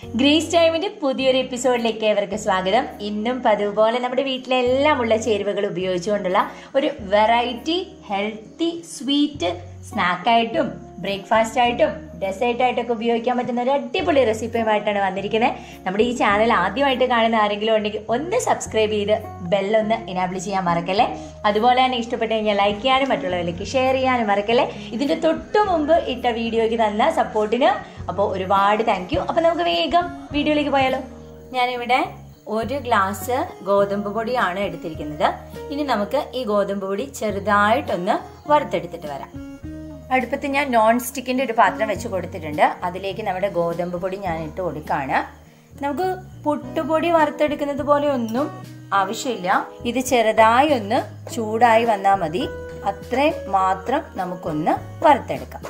grace ടൈമിന്റെ പുതിയൊരു എപ്പിസോഡിലേക്ക് ഏവർക്ക് സ്വാഗതം ഇന്നും പതിവ് പോലെ നമ്മുടെ വീട്ടിലെല്ലാം ഉള്ള ചേരുവകൾ ഉപയോഗിച്ചുകൊണ്ടുള്ള ഒരു വെറൈറ്റി ഹെൽത്തി സ്വീറ്റ് സ്നാക്കായിട്ടും ബ്രേക്ക്ഫാസ്റ്റ് ആയിട്ടും ഡെസേർട്ട് ആയിട്ടൊക്കെ ഉപയോഗിക്കാൻ പറ്റുന്ന ഒരു അടിപൊളി റെസിപ്പിയുമായിട്ടാണ് വന്നിരിക്കുന്നത് നമ്മുടെ ഈ ചാനൽ ആദ്യമായിട്ട് കാണുന്ന ആരെങ്കിലും ഉണ്ടെങ്കിൽ ഒന്ന് സബ്സ്ക്രൈബ് ചെയ്ത് ബെല്ലൊന്ന് ഇനാബിൾ ചെയ്യാൻ മറക്കല്ലേ അതുപോലെ തന്നെ ഇഷ്ടപ്പെട്ട് കഴിഞ്ഞാൽ ലൈക്ക് ചെയ്യാനും മറ്റുള്ളവരിലേക്ക് ഷെയർ ചെയ്യാനും മറക്കല്ലേ ഇതിന്റെ തൊട്ടു മുമ്പ് ഇട്ട വീഡിയോയ്ക്ക് തന്ന സപ്പോർട്ടിന് അപ്പോൾ ഒരുപാട് താങ്ക് യു അപ്പോൾ നമുക്ക് വേഗം വീഡിയോയിലേക്ക് പോയാലോ ഞാനിവിടെ ഒരു ഗ്ലാസ് ഗോതമ്പ് പൊടിയാണ് എടുത്തിരിക്കുന്നത് ഇനി നമുക്ക് ഈ ഗോതമ്പ് പൊടി ചെറുതായിട്ടൊന്ന് വറുത്തെടുത്തിട്ട് വരാം അടുപ്പത്ത് ഞാൻ നോൺ സ്റ്റിക്കിന്റെ ഒരു പാത്രം വെച്ച് കൊടുത്തിട്ടുണ്ട് അതിലേക്ക് നമ്മുടെ ഗോതമ്പ് പൊടി ഞാൻ ഇട്ട് കൊടുക്കാണ് നമുക്ക് പുട്ടുപൊടി വറുത്തെടുക്കുന്നത് പോലെ ഒന്നും ആവശ്യമില്ല ഇത് ചെറുതായി ഒന്ന് ചൂടായി വന്നാൽ മതി അത്രയും മാത്രം നമുക്കൊന്ന് വറുത്തെടുക്കാം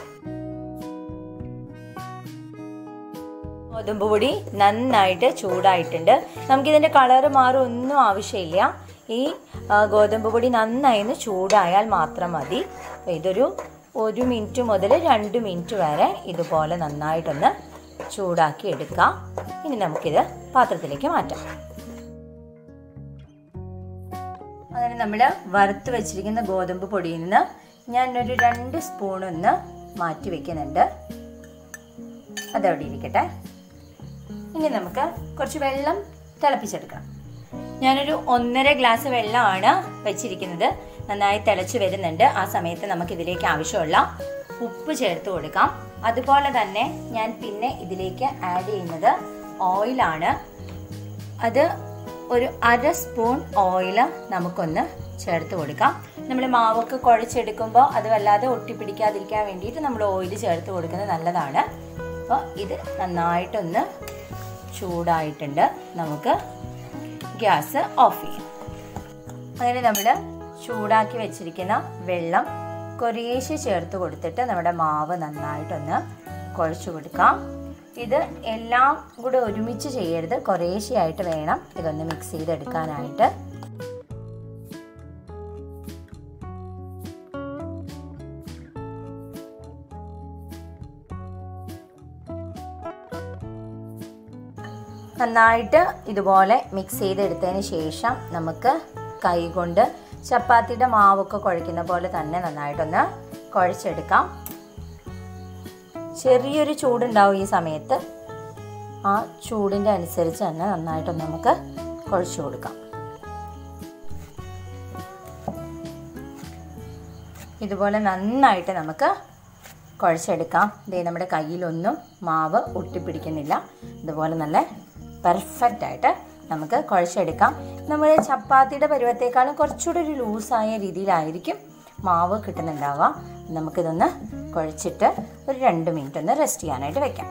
ഗോതമ്പ് പൊടി നന്നായിട്ട് ചൂടായിട്ടുണ്ട് നമുക്കിതിൻ്റെ കളറ് മാറും ഒന്നും ആവശ്യമില്ല ഈ ആ, ഗോതമ്പ് പൊടി നന്നായി ഒന്ന് ചൂടായാൽ മാത്രം മതി അപ്പോൾ ഇതൊരു ഒരു മിനിറ്റ് മുതൽ രണ്ട് മിനിറ്റ് വരെ ഇതുപോലെ നന്നായിട്ടൊന്ന് ചൂടാക്കി എടുക്കാം ഇനി നമുക്കിത് പാത്രത്തിലേക്ക് മാറ്റാം അങ്ങനെ നമ്മൾ വറുത്ത് വെച്ചിരിക്കുന്ന ഗോതമ്പ് പൊടിയിൽ നിന്ന് ഞാൻ ഒരു രണ്ട് സ്പൂൺ ഒന്ന് മാറ്റി വെക്കുന്നുണ്ട് അതവിടെ ഇരിക്കട്ടെ ഇനി നമുക്ക് കുറച്ച് വെള്ളം തിളപ്പിച്ചെടുക്കണം ഞാനൊരു ഒന്നര ഗ്ലാസ് വെള്ളമാണ് വെച്ചിരിക്കുന്നത് നന്നായി തിളച്ച് വരുന്നുണ്ട് ആ സമയത്ത് നമുക്ക് ഇതിലേക്ക് ആവശ്യമുള്ള ഉപ്പ് ചേർത്ത് കൊടുക്കാം അതുപോലെ തന്നെ ഞാൻ പിന്നെ ഇതിലേക്ക് ആഡ് ചെയ്യുന്നത് ഓയിലാണ് അത് ഒരു അര സ്പൂൺ ഓയിൽ നമുക്കൊന്ന് ചേർത്ത് കൊടുക്കാം നമ്മൾ മാവൊക്കെ കുഴച്ചെടുക്കുമ്പോൾ അത് വല്ലാതെ ഒട്ടിപ്പിടിക്കാതിരിക്കാൻ വേണ്ടിയിട്ട് നമ്മൾ ഓയിൽ ചേർത്ത് കൊടുക്കുന്നത് നല്ലതാണ് അപ്പോൾ ഇത് നന്നായിട്ടൊന്ന് ചൂടായിട്ടുണ്ട് നമുക്ക് ഗ്യാസ് ഓഫ് ചെയ്യാം അങ്ങനെ നമ്മൾ ചൂടാക്കി വെച്ചിരിക്കുന്ന വെള്ളം കുറേശ്ശെ ചേർത്ത് കൊടുത്തിട്ട് നമ്മുടെ മാവ് നന്നായിട്ടൊന്ന് കുഴച്ച് കൊടുക്കാം ഇത് എല്ലാം കൂടെ ഒരുമിച്ച് ചെയ്യരുത് കുറേശ്ശെയായിട്ട് വേണം ഇതൊന്ന് മിക്സ് ചെയ്തെടുക്കാനായിട്ട് നന്നായിട്ട് ഇതുപോലെ മിക്സ് ചെയ്തെടുത്തതിന് ശേഷം നമുക്ക് കൈകൊണ്ട് ചപ്പാത്തിയുടെ മാവൊക്കെ കുഴയ്ക്കുന്ന പോലെ തന്നെ നന്നായിട്ടൊന്ന് കുഴച്ചെടുക്കാം ചെറിയൊരു ചൂടുണ്ടാവും ഈ സമയത്ത് ആ ചൂടിൻ്റെ അനുസരിച്ച് തന്നെ നന്നായിട്ടൊന്ന് നമുക്ക് കുഴച്ചു കൊടുക്കാം ഇതുപോലെ നന്നായിട്ട് നമുക്ക് കുഴച്ചെടുക്കാം ഇതേ നമ്മുടെ കയ്യിലൊന്നും മാവ് ഒട്ടിപ്പിടിക്കുന്നില്ല ഇതുപോലെ നല്ല പെർഫെക്റ്റ് ആയിട്ട് നമുക്ക് കുഴച്ചെടുക്കാം നമ്മൾ ചപ്പാത്തിയുടെ പരുവത്തേക്കാളും കുറച്ചുകൂടി ഒരു ലൂസായ രീതിയിലായിരിക്കും മാവ് കിട്ടുന്നുണ്ടാവുക നമുക്കിതൊന്ന് കുഴച്ചിട്ട് ഒരു രണ്ട് മിനിറ്റ് ഒന്ന് റെസ്റ്റ് ചെയ്യാനായിട്ട് വെക്കാം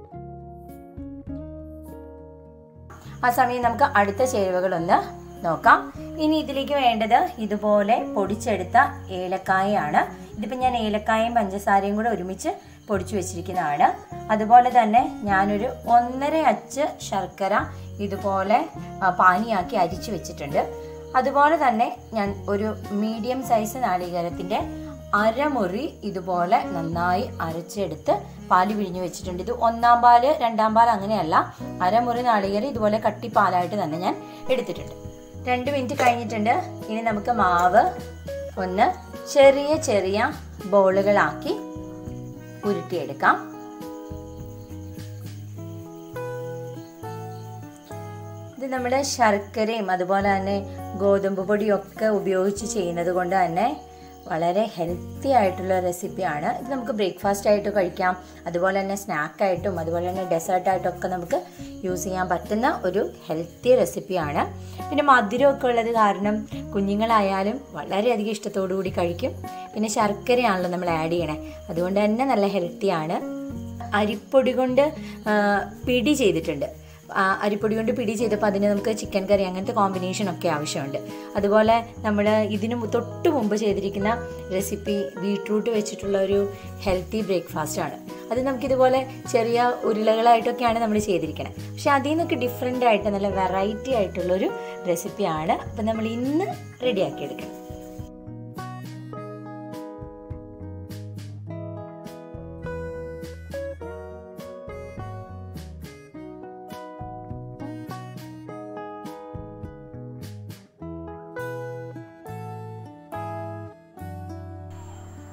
ആ സമയം നമുക്ക് അടുത്ത ചേരുവകളൊന്ന് നോക്കാം ഇനി ഇതിലേക്ക് വേണ്ടത് ഇതുപോലെ പൊടിച്ചെടുത്ത ഏലക്കായയാണ് ഇതിപ്പോൾ ഞാൻ ഏലക്കായയും പഞ്ചസാരയും കൂടെ ഒരുമിച്ച് പൊടിച്ചു വെച്ചിരിക്കുന്നതാണ് അതുപോലെ തന്നെ ഞാനൊരു ഒന്നര അച്ച് ശർക്കര ഇതുപോലെ ആ, പാനിയാക്കി അരിച്ചു വെച്ചിട്ടുണ്ട് അതുപോലെ തന്നെ ഞാൻ ഒരു മീഡിയം സൈസ് നാളികേരത്തിൻ്റെ അരമുറി ഇതുപോലെ നന്നായി അരച്ചെടുത്ത് പാല് പിഴിഞ്ഞു വെച്ചിട്ടുണ്ട് ഇത് ഒന്നാം പാല് രണ്ടാം പാൽ അങ്ങനെയല്ല അരമുറി നാളികേരം ഇതുപോലെ കട്ടിപ്പാലായിട്ട് തന്നെ ഞാൻ എടുത്തിട്ടുണ്ട് രണ്ട് മിനിറ്റ് കഴിഞ്ഞിട്ടുണ്ട് ഇനി നമുക്ക് മാവ് ഒന്ന് ചെറിയ ചെറിയ ബോളുകളാക്കി ഉരുട്ടിയെടുക്കാം ഇത് നമ്മുടെ ശർക്കരയും അതുപോലെ തന്നെ ഗോതമ്പ് പൊടിയും ഒക്കെ ഉപയോഗിച്ച് ചെയ്യുന്നത് കൊണ്ട് തന്നെ വളരെ ഹെൽത്തി ആയിട്ടുള്ള റെസിപ്പിയാണ് ഇത് നമുക്ക് ബ്രേക്ക്ഫാസ്റ്റ് ആയിട്ട് കഴിക്കാം അതുപോലെ തന്നെ സ്നാക്കായിട്ടും അതുപോലെ തന്നെ ഡെസേർട്ടായിട്ടും ഒക്കെ നമുക്ക് യൂസ് ചെയ്യാൻ പറ്റുന്ന ഒരു ഹെൽത്തി റെസിപ്പിയാണ് പിന്നെ മധുരമൊക്കെ ഉള്ളത് കാരണം കുഞ്ഞുങ്ങളായാലും വളരെയധികം ഇഷ്ടത്തോടു കൂടി കഴിക്കും പിന്നെ ശർക്കരയാണല്ലോ നമ്മൾ ആഡ് ചെയ്യണേ അതുകൊണ്ട് തന്നെ നല്ല ഹെൽത്തിയാണ് അരിപ്പൊടി കൊണ്ട് ആ, പിടി ചെയ്തിട്ടുണ്ട് ആ, അരിപ്പൊടി കൊണ്ട് പിടി ചെയ്തപ്പോൾ അതിന് നമുക്ക് ചിക്കൻ കറി അങ്ങനത്തെ കോമ്പിനേഷൻ ഒക്കെ ആവശ്യമുണ്ട് അതുപോലെ നമ്മൾ ഇതിന് മു- തൊട്ട് മുമ്പ് ചെയ്തിരിക്കുന്ന റെസിപ്പി ബീട്രൂട്ട് വെച്ചിട്ടുള്ള ഒരു ഹെൽത്തി ബ്രേക്ക്ഫാസ്റ്റ് ആണ് അത് നമുക്കിതുപോലെ ചെറിയ ഉരുളകളായിട്ടൊക്കെയാണ് നമ്മൾ ചെയ്തിരിക്കുന്നത് പക്ഷെ അതിൽ നിന്നൊക്കെ ഡിഫറെൻ്റ് ആയിട്ട് നല്ല വെറൈറ്റി ആയിട്ടുള്ളൊരു റെസിപ്പിയാണ് അപ്പം നമ്മൾ ഇന്ന് റെഡിയാക്കി എടുക്കണം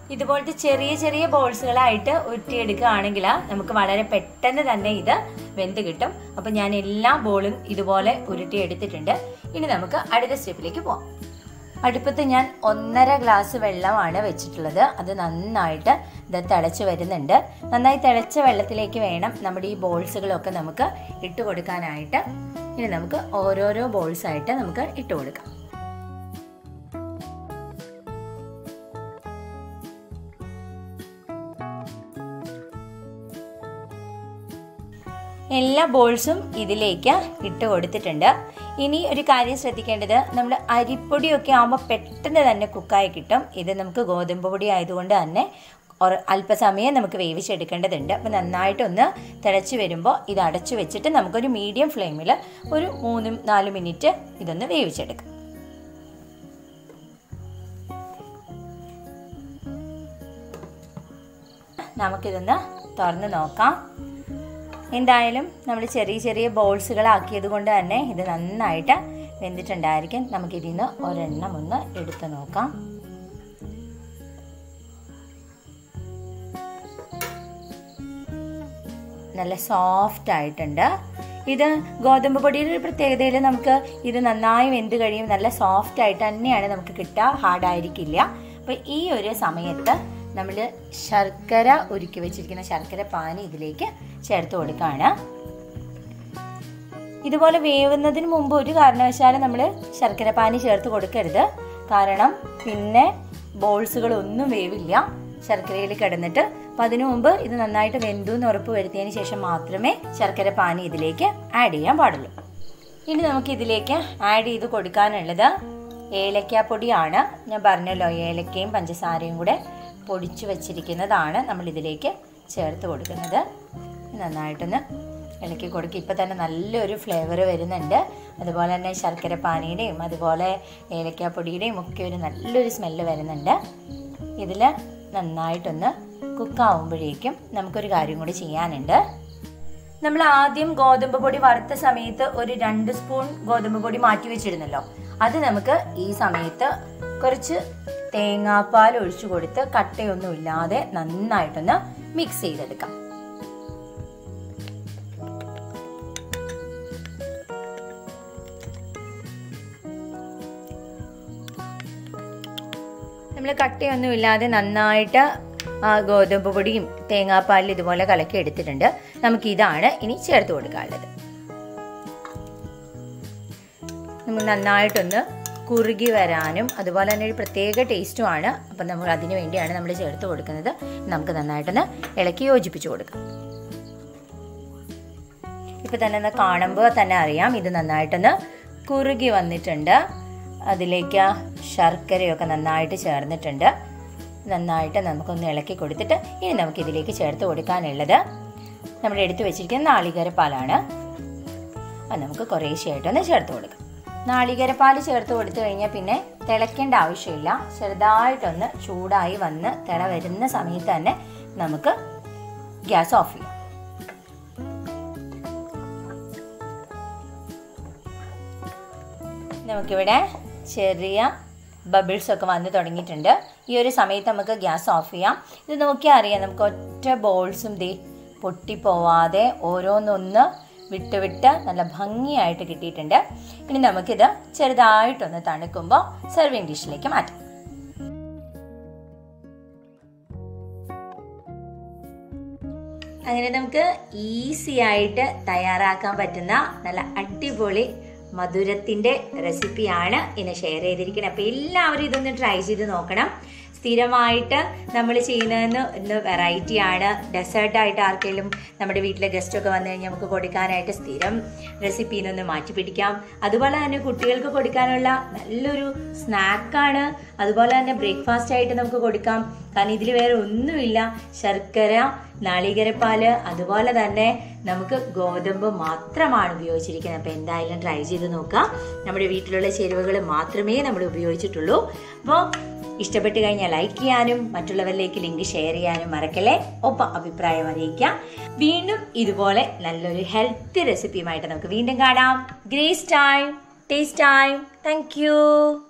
ഇതുപോലത്തെ ചെറിയ ചെറിയ ബോൾസുകളായിട്ട് ഉരുട്ടിയെടുക്കുകയാണെങ്കിൽ നമുക്ക് വളരെ പെട്ടെന്ന് തന്നെ ഇത് വെന്ത് കിട്ടും അപ്പം ഞാൻ എല്ലാ ബോളും ഇതുപോലെ ഉരുട്ടിയെടുത്തിട്ടുണ്ട് ഇനി നമുക്ക് അടുത്ത സ്റ്റെപ്പിലേക്ക് പോവാം അടുപ്പത്ത് ഞാൻ ഒന്നര ഗ്ലാസ് വെള്ളമാണ് വെച്ചിട്ടുള്ളത് അത് നന്നായിട്ട് ഇത് തിളച്ച് വരുന്നുണ്ട് നന്നായി തിളച്ച വെള്ളത്തിലേക്ക് വേണം നമ്മുടെ ഈ ബോൾസുകളൊക്കെ നമുക്ക് ഇട്ട് കൊടുക്കാനായിട്ട് ഇനി നമുക്ക് ഓരോരോ ബോൾസ് ആയിട്ട് നമുക്ക് ഇട്ട് കൊടുക്കാം എല്ലാ ബോൾസും ഇതിലേക്ക് ഇട്ട് കൊടുത്തിട്ടുണ്ട് ഇനി ഒരു കാര്യം ശ്രദ്ധിക്കേണ്ടത് നമ്മൾ അരിപ്പൊടിയൊക്കെ ആകുമ്പോൾ പെട്ടെന്ന് തന്നെ കുക്കായി കിട്ടും ഇത് നമുക്ക് ഗോതമ്പ് പൊടി ആയതുകൊണ്ട് തന്നെ ഒര- അല്പസമയം നമുക്ക് വേവിച്ചെടുക്കേണ്ടതുണ്ട് അപ്പം നന്നായിട്ടൊന്ന് തിളച്ച് വരുമ്പോൾ ഇത് അടച്ചു വെച്ചിട്ട് നമുക്കൊരു മീഡിയം ഫ്ലെയിമിൽ ഒരു മൂന്ന് നാല് മിനിറ്റ് ഇതൊന്ന് വേവിച്ചെടുക്കാം നമുക്കിതൊന്ന് തുറന്ന് നോക്കാം എന്തായാലും നമ്മൾ ചെറിയ ചെറിയ ബോൾസുകളാക്കിയത് കൊണ്ട് തന്നെ ഇത് നന്നായിട്ട് വെന്തിട്ടുണ്ടായിരിക്കും നമുക്കിതിൽ നിന്ന് ഒരെണ്ണം ഒന്ന് എടുത്ത് നോക്കാം നല്ല സോഫ്റ്റ് ആയിട്ടുണ്ട് ഇത് ഗോതമ്പ് പൊടിയുടെ ഒരു പ്രത്യേകതയിൽ നമുക്ക് ഇത് നന്നായി വെന്ത് കഴിയും നല്ല സോഫ്റ്റ് ആയിട്ട് തന്നെയാണ് നമുക്ക് കിട്ടുക ഹാർഡായിരിക്കില്ല അപ്പോൾ ഈ ഒരു സമയത്ത് നമ്മൾ ശർക്കര ഉരുക്കി വെച്ചിരിക്കുന്ന ശർക്കര പാനി ഇതിലേക്ക് ചേർത്ത് കൊടുക്കുകയാണ് ഇതുപോലെ വേവുന്നതിന് മുമ്പ് ഒരു കാരണവശാലും നമ്മൾ ശർക്കര പാനി ചേർത്ത് കൊടുക്കരുത് കാരണം പിന്നെ ബോൾസുകളൊന്നും വേവില്ല ശർക്കരയിൽ കിടന്നിട്ട് അപ്പം അതിനു മുമ്പ് ഇത് നന്നായിട്ട് വെന്തു എന്ന് ഉറപ്പ് വരുത്തിയതിന് ശേഷം മാത്രമേ ശർക്കര പാനി ഇതിലേക്ക് ആഡ് ചെയ്യാൻ പാടുള്ളൂ ഇനി നമുക്ക് ഇതിലേക്ക് ആഡ് ചെയ്ത് കൊടുക്കാനുള്ളത് ഏലക്കാപ്പൊടിയാണ് ഞാൻ പറഞ്ഞല്ലോ ഏലക്കയും പഞ്ചസാരയും കൂടെ പൊടിച്ചു വച്ചിരിക്കുന്നതാണ് നമ്മൾ ഇതിലേക്ക് ചേർത്ത് കൊടുക്കുന്നത് നന്നായിട്ടൊന്ന് ഇളക്കി കൊടുക്കുക ഇപ്പം തന്നെ നല്ലൊരു ഫ്ലേവർ വരുന്നുണ്ട് അതുപോലെ തന്നെ ശർക്കര പാനിയുടെയും അതുപോലെ ഏലക്കാപ്പൊടിയുടെയും ഒക്കെ ഒരു നല്ലൊരു സ്മെല്ല് വരുന്നുണ്ട് ഇതിൽ നന്നായിട്ടൊന്ന് കുക്കാവുമ്പോഴേക്കും നമുക്കൊരു കാര്യം കൂടി ചെയ്യാനുണ്ട് നമ്മൾ ആദ്യം ഗോതമ്പ് പൊടി വറുത്ത സമയത്ത് ഒരു രണ്ട് സ്പൂൺ ഗോതമ്പ് പൊടി മാറ്റി വെച്ചിരുന്നല്ലോ അത് നമുക്ക് ഈ സമയത്ത് കുറച്ച് തേങ്ങാപ്പാൽ ഒഴിച്ചു കൊടുത്ത് കട്ടയൊന്നും ഇല്ലാതെ നന്നായിട്ടൊന്ന് മിക്സ് ചെയ്തെടുക്കാം നമ്മൾ കട്ടയൊന്നും ഇല്ലാതെ നന്നായിട്ട് ആ ഗോതമ്പ് പൊടിയും തേങ്ങാപ്പാലിൽ ഇതുപോലെ കലക്കി എടുത്തിട്ടുണ്ട് നമുക്ക് ഇതാണ് ഇനി ചേർത്ത് കൊടുക്കാനുള്ളത് നമുക്ക് നന്നായിട്ടൊന്ന് കുറുകി വരാനും അതുപോലെ തന്നെ ഒരു പ്രത്യേക ടേസ്റ്റുമാണ് അപ്പം നമ്മൾ അതിന് വേണ്ടിയാണ് നമ്മൾ ചേർത്ത് കൊടുക്കുന്നത് നമുക്ക് നന്നായിട്ടൊന്ന് ഇളക്കി യോജിപ്പിച്ച് കൊടുക്കാം ഇപ്പം തന്നെ ഒന്ന് കാണുമ്പോൾ തന്നെ അറിയാം ഇത് നന്നായിട്ടൊന്ന് കുറുകി വന്നിട്ടുണ്ട് അതിലേക്ക് ശർക്കരയൊക്കെ നന്നായിട്ട് ചേർന്നിട്ടുണ്ട് നന്നായിട്ട് നമുക്കൊന്ന് ഇളക്കി കൊടുത്തിട്ട് ഇനി നമുക്ക് ഇതിലേക്ക് ചേർത്ത് കൊടുക്കാനുള്ളത് നമ്മൾ എടുത്തു വെച്ചിരിക്കുന്ന നാളികേരപ്പാലാണ് അത് നമുക്ക് കുറേശ്ശെയായിട്ടൊന്ന് ചേർത്ത് കൊടുക്കാം നാളികേരപ്പാൽ ചേർത്ത് കൊടുത്തു കഴിഞ്ഞാൽ പിന്നെ തിളയ്ക്കേണ്ട ആവശ്യമില്ല ചെറുതായിട്ടൊന്ന് ചൂടായി വന്ന് തിള വരുന്ന സമയത്ത് തന്നെ നമുക്ക് ഗ്യാസ് ഓഫ് ചെയ്യാം നമുക്കിവിടെ ചെറിയ ബബിൾസ് ഒക്കെ വന്ന് തുടങ്ങിയിട്ടുണ്ട് ഈ ഒരു സമയത്ത് നമുക്ക് ഗ്യാസ് ഓഫ് ചെയ്യാം ഇത് നോക്കിയാൽ അറിയാം നമുക്ക് ഒറ്റ ബോൾസും ദേ പൊട്ടിപ്പോവാതെ ഓരോന്നൊന്ന് വിട്ട് വിട്ട് നല്ല ഭംഗിയായിട്ട് കിട്ടിയിട്ടുണ്ട് ഇനി നമുക്കിത് ചെറുതായിട്ടൊന്ന് തണുക്കുമ്പോൾ സെർവിങ് ഡിഷിലേക്ക് മാറ്റാം അങ്ങനെ നമുക്ക് ഈസി ആയിട്ട് തയ്യാറാക്കാൻ പറ്റുന്ന നല്ല അടിപൊളി മധുരത്തിന്റെ റെസിപ്പിയാണ് ഇന്ന് ഷെയർ ചെയ്തിരിക്കുന്നത് അപ്പൊ എല്ലാവരും ഇതൊന്ന് ട്രൈ ചെയ്ത് നോക്കണം സ്ഥിരമായിട്ട് നമ്മൾ ചെയ്യുന്നതെന്ന് ഇന്ന് വെറൈറ്റി ആണ് ഡെസേർട്ടായിട്ട് ആർക്കെങ്കിലും നമ്മുടെ വീട്ടിലെ ഗസ്റ്റ് ഒക്കെ വന്നു കഴിഞ്ഞാൽ നമുക്ക് കൊടുക്കാനായിട്ട് സ്ഥിരം റെസിപ്പിയിൽ നിന്ന് മാറ്റി പിടിക്കാം അതുപോലെ തന്നെ കുട്ടികൾക്ക് കൊടുക്കാനുള്ള നല്ലൊരു സ്നാക്കാണ് അതുപോലെ തന്നെ ബ്രേക്ക്ഫാസ്റ്റ് ആയിട്ട് നമുക്ക് കൊടുക്കാം കാരണം ഇതിൽ വേറെ ഒന്നുമില്ല ശർക്കര നാളികേരപ്പാല് അതുപോലെ തന്നെ നമുക്ക് ഗോതമ്പ് മാത്രമാണ് ഉപയോഗിച്ചിരിക്കുന്നത് അപ്പോൾ എന്തായാലും ട്രൈ ചെയ്ത് നോക്കാം നമ്മുടെ വീട്ടിലുള്ള ചേരുവകൾ മാത്രമേ നമ്മൾ ഉപയോഗിച്ചിട്ടുള്ളൂ അപ്പോൾ ഇഷ്ടപ്പെട്ട് കഴിഞ്ഞാൽ ലൈക്ക് ചെയ്യാനും മറ്റുള്ളവരിലേക്ക് ലിങ്ക് ഷെയർ ചെയ്യാനും മറക്കല്ലേ ഒപ്പം അഭിപ്രായം അറിയിക്കാം വീണ്ടും ഇതുപോലെ നല്ലൊരു ഹെൽത്തി റെസിപ്പിയുമായിട്ട് നമുക്ക് വീണ്ടും കാണാം grace time taste time thank